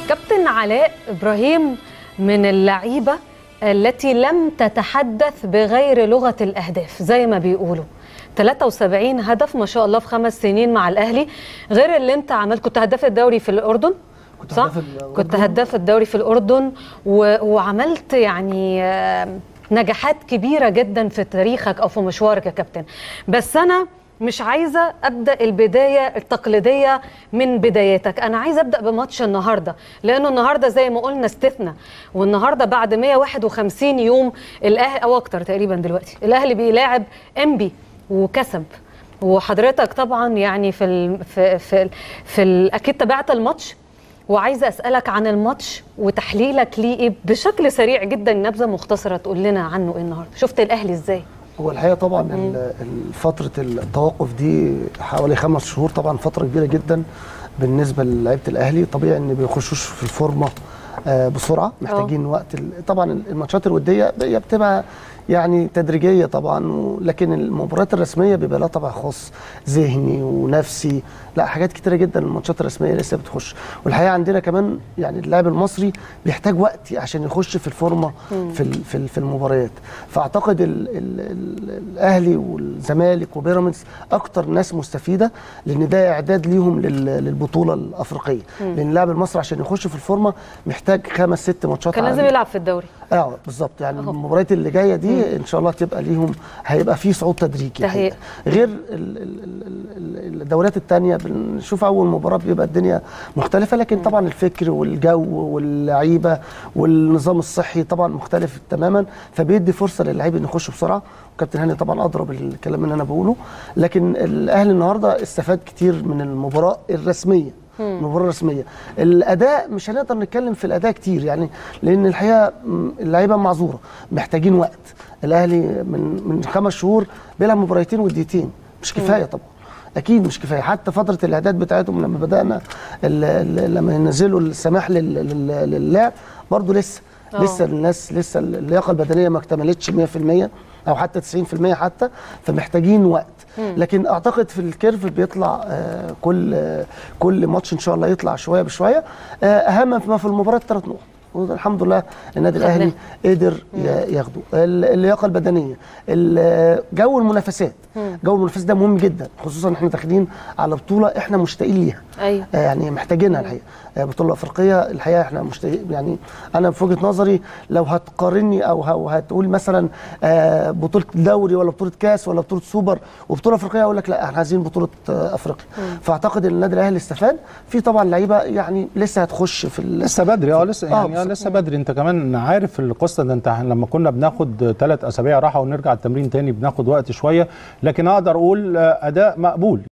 كابتن علاء ابراهيم من اللعيبه التي لم تتحدث بغير لغه الاهداف زي ما بيقولوا 73 هدف ما شاء الله في خمس سنين مع الاهلي غير اللي انت عملت كنت هداف الدوري في الاردن كنت صح؟ هداف الأردن. كنت هداف الدوري في الاردن و... وعملت يعني آه، نجاحات كبيره جدا في تاريخك او في مشوارك يا كابتن بس انا مش عايزه ابدا البدايه التقليديه من بداياتك انا عايزه ابدا بماتش النهارده لانه النهارده زي ما قلنا استثناء والنهارده بعد 151 يوم الاهلي او اكتر تقريبا دلوقتي الاهلي بيلاعب انبي وكسب وحضرتك طبعا يعني في ال في في, في ال اكيد تابعت الماتش وعايزه اسالك عن الماتش وتحليلك ليه إيه بشكل سريع جدا نبذه مختصره تقول لنا عنه ايه النهارده شفت الاهلي ازاي هو الحقيقه طبعا ال- ال- فتره التوقف دي حوالي خمس شهور طبعا فتره كبيره جدا بالنسبه للعيبه الاهلي طبيعي ان بيخشوش في الفورمه آه، بسرعه محتاجين وقت ال- طبعا الماتشات الوديه هي بتبقى يعني تدريجيه طبعا و- لكن المباريات الرسميه بيبقى لها طابع خاص ذهني ونفسي لا حاجات كتيره جدا الماتشات الرسميه لسه بتخش والحقيقه عندنا كمان يعني اللاعب المصري بيحتاج وقت عشان يخش في الفورمه في ال- في ال- في المباريات فاعتقد ال ال ال الاهلي والزمالك وبيراميدز اكتر ناس مستفيده لان ده اعداد ليهم لل- للبطوله الافريقيه لان اللاعب المصري عشان يخش في الفورمه محتاج خمس ست ماتشات كان لازم عالية. يلعب في الدوري اه بالظبط يعني أهو. المباريات اللي جايه دي ان شاء الله تبقى ليهم هيبقى في صعود تدريجي ده هي- الحقيقة. غير ال- ال- ال- ال- الدوريات الثانيه بنشوف اول مباراه بيبقى الدنيا مختلفه لكن طبعا الفكر والجو واللعيبه والنظام الصحي طبعا مختلف تماما فبيدي فرصه للعيب انه يخش بسرعه وكابتن هاني طبعا اضرب الكلام اللي انا بقوله لكن الاهلي النهارده استفاد كتير من المباراه الرسميه المباراه الرسميه الاداء مش هنقدر نتكلم في الاداء كتير يعني لان الحقيقه م، اللعيبه معذوره محتاجين وقت الاهلي من من خمس شهور بيلعب مباراتين وديتين مش كفايه طبعا اكيد مش كفايه حتى فتره الاعداد بتاعتهم لما بدانا ال- ال- لما ينزلوا السماح لل- لل- للعب برضه لسه آه. لسه الناس لسه اللياقه البدنيه ما اكتملتش 100% او حتى 90% حتى فمحتاجين وقت لكن اعتقد في الكيرف بيطلع آه، كل آه، كل ماتش ان شاء الله يطلع شويه بشويه آه، اهم ما في المباراه ثلاث نقط والحمد لله النادي خدناه. الاهلي قدر ي- ياخده ال- اللياقه البدنيه ال- جو المنافسات جو المنافسات ده مهم جدا خصوصا احنا داخلين على بطوله احنا مشتاقين ليها ايوه آه، يعني محتاجينها الحقيقه آه، بطوله افريقيه الحقيقه احنا مشتاقين يعني انا في وجهه نظري لو هتقارني او ه- هتقول مثلا آه، بطوله دوري ولا بطوله كاس ولا بطوله سوبر وبطوله افريقيه اقول لك لا احنا عايزين بطوله آه، افريقيا فاعتقد ان النادي الاهلي استفاد في طبعا لعيبه يعني لسه هتخش في ال- لسه بدري اه لسه آه، يعني آه بالظبط. لسه بدري انت كمان عارف القصه ده انت لما كنا بناخد ثلاث اسابيع راحه ونرجع التمرين تاني بناخد وقت شويه لكن اقدر اقول آه، اداء مقبول